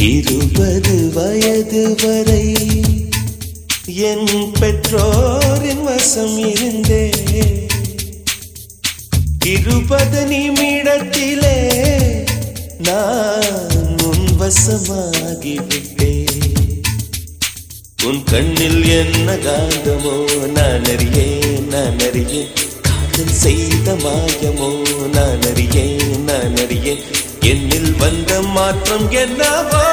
இருபது வயது வரை என் பெற்றோரின் வசம் இருந்தே இருபது நிமிடத்திலே நான் உன் வசமாகிவிட்டேன் உன் கண்ணில் என்ன காந்தமோ நான் அறியேன் நான் அறியேன் காதல் செய்த மாயமோ நான் அறியேன் நான் அறியேன் என்னில் வந்த மாற்றம் என்னவோ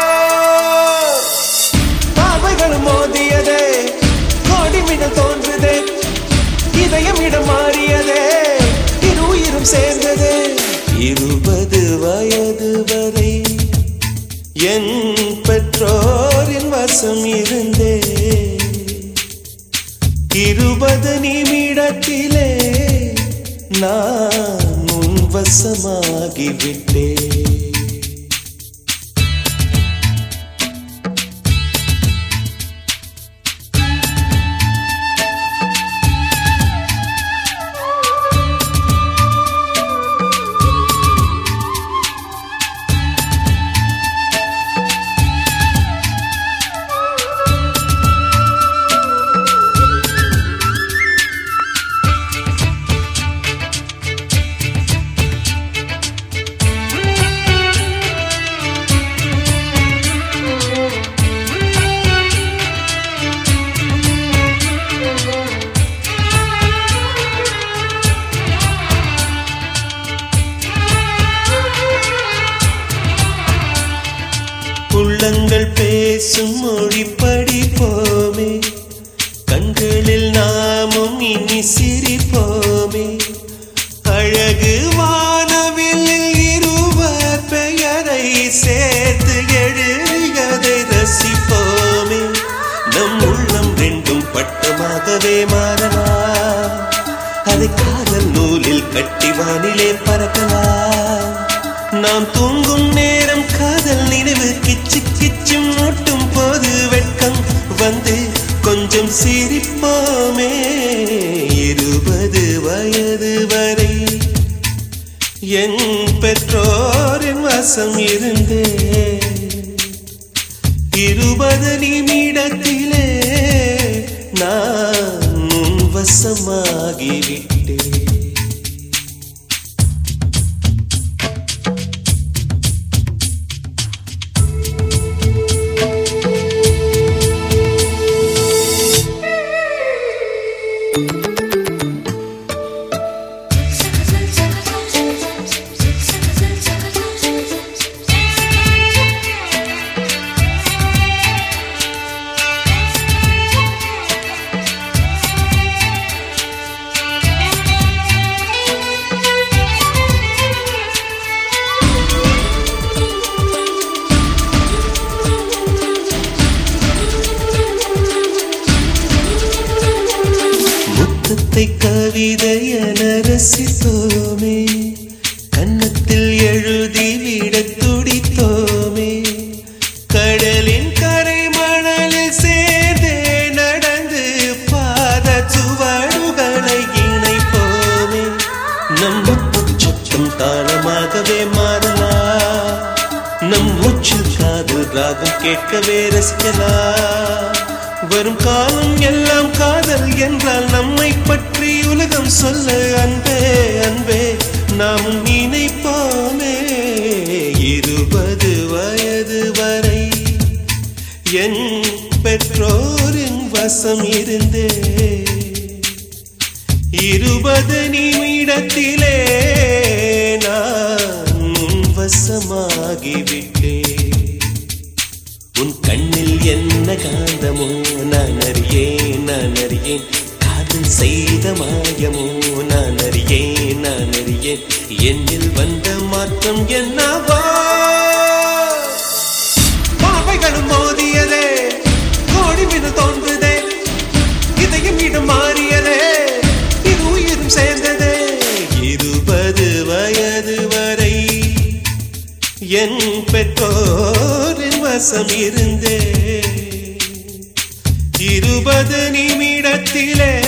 பாவைகள் மோதியதே கோடிமிடல் தோன்றுதே இதயம் இடம் மாறியதே இரு உயிரும் சேர்ந்தது இருபது வயது வரை என் பெற்றோரின் வசம் இருந்தே இருபது நிமிடத்திலே நான் உன் வசமாகிவிட்டேன் உள்ளங்கள் பேசும் மொழி படிப்போமே கண்களில் நாமும் இனி சிரிப்போமே அழகு வானவில் இருவர் பெயரை சேர்த்து எழுதியதை ரசிப்போமே நம் உள்ளம் ரெண்டும் பட்டமாகவே மாறலாம் அதை காதல் நூலில் கட்டி வானிலே பறக்கலாம் நாம் தூங்கும் நேரம் காதல் நினைவு கிச்சு கிச்சு மூட்டும் போது வெட்கம் வந்து கொஞ்சம் சிரிப்போமே இருபது வயது வரை என் பெற்றோரின் வசம் இருந்தே இருபது நிமிடத்திலே நான் உன் வசமாகிவிட்டேன் முத்தத்தை கவிதையென ரசித்தோமே கன்னத்தில் எழுதி விட துடித்தோமே கடலின் கரை மணலில் சேர்ந்தே நடந்து பாத சுவடுகளை இணைப்போமே நம் சத்தம் தாளமாகவே மாறலாம் நம் மூச்சில் காதல் ராகம் கேட்கவே ரசிக்கலாம் வரும் காலம் எல்லாம் காதல் என்றால் நம்மை பற்றி உலகம் சொல்ல அன்பே அன்பே நாம் நினைப்போமே இருபது வயது வரை என் பெற்றோரின் வசம் இருந்தே இருபது நிமிடத்திலே நான் உன் வசமாகிவிட்டேன் உன் கண்ணில் என்ன காந்தமோ நான் அறியேன் நான் அறியேன் காதல் செய்த மாயமோ நான் அறியேன் நான் அறியேன் என்னில் வந்த மாற்றம் என்னவோ பாவைகளும் மோதியதே கோடிமிடு தோன்றுதே இதயம் இடம் மாறியதே இது உயிரும் சேர்ந்ததே இருபது வயது வரை என் பெற்றோரின் வசம் இருந்தே இருபது நிமிடத்திலே